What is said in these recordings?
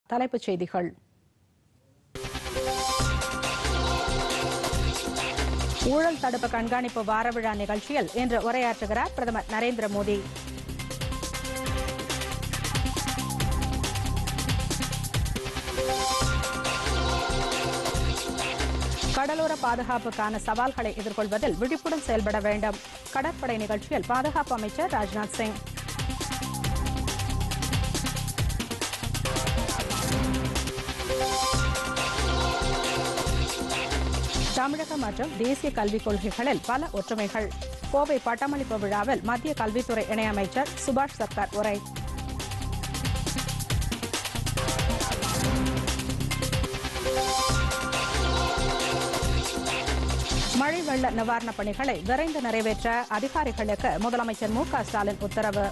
தலைப்புச் செய்திகள் ஊழல் தடுப்பு கண்காணிப்பு வார விழா நிகழ்ச்சியில் இன்று உரையாற்றுகிறார் பிரதமர் நரேந்திர மோடி கடலோர பாதுகாப்புக்கான சவால்களை எதிர்கொள்வதில் விழிப்புடன் செயல்பட வேண்டும் கடற்படை நிகழ்ச்சியில் பாதுகாப்பு அமைச்சர் ராஜ்நாத் சிங் தமிழகம் மற்றும் தேசிய கல்விக் கொள்கைகளில் பல ஒற்றுமைகள் கோவை பட்டமளிப்பு விழாவில் மத்திய கல்வித்துறை இணையமைச்சர் சுபாஷ் சர்க்கார் உரை மழை வெள்ள நிவாரணப் பணிகளை விரைந்து நிறைவேற்ற அதிகாரிகளுக்கு முதலமைச்சர் மு க ஸ்டாலின் உத்தரவு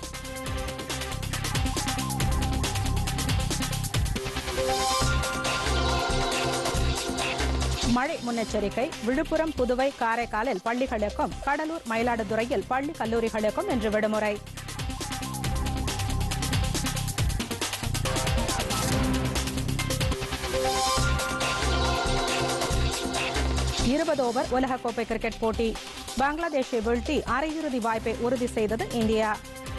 மழை முன்னெச்சரிக்கை விழுப்புரம் புதுவை காரைக்காலில் பள்ளிகளுக்கும் கடலூர் மயிலாடுதுறையில் பள்ளி கல்லூரிகளுக்கும் இன்று விடுமுறை இருபது ஓவர் உலகக்கோப்பை கிரிக்கெட் போட்டி பங்களாதேஷை வீழ்த்தி அரையிறுதி வாய்ப்பை உறுதி செய்தது இந்தியா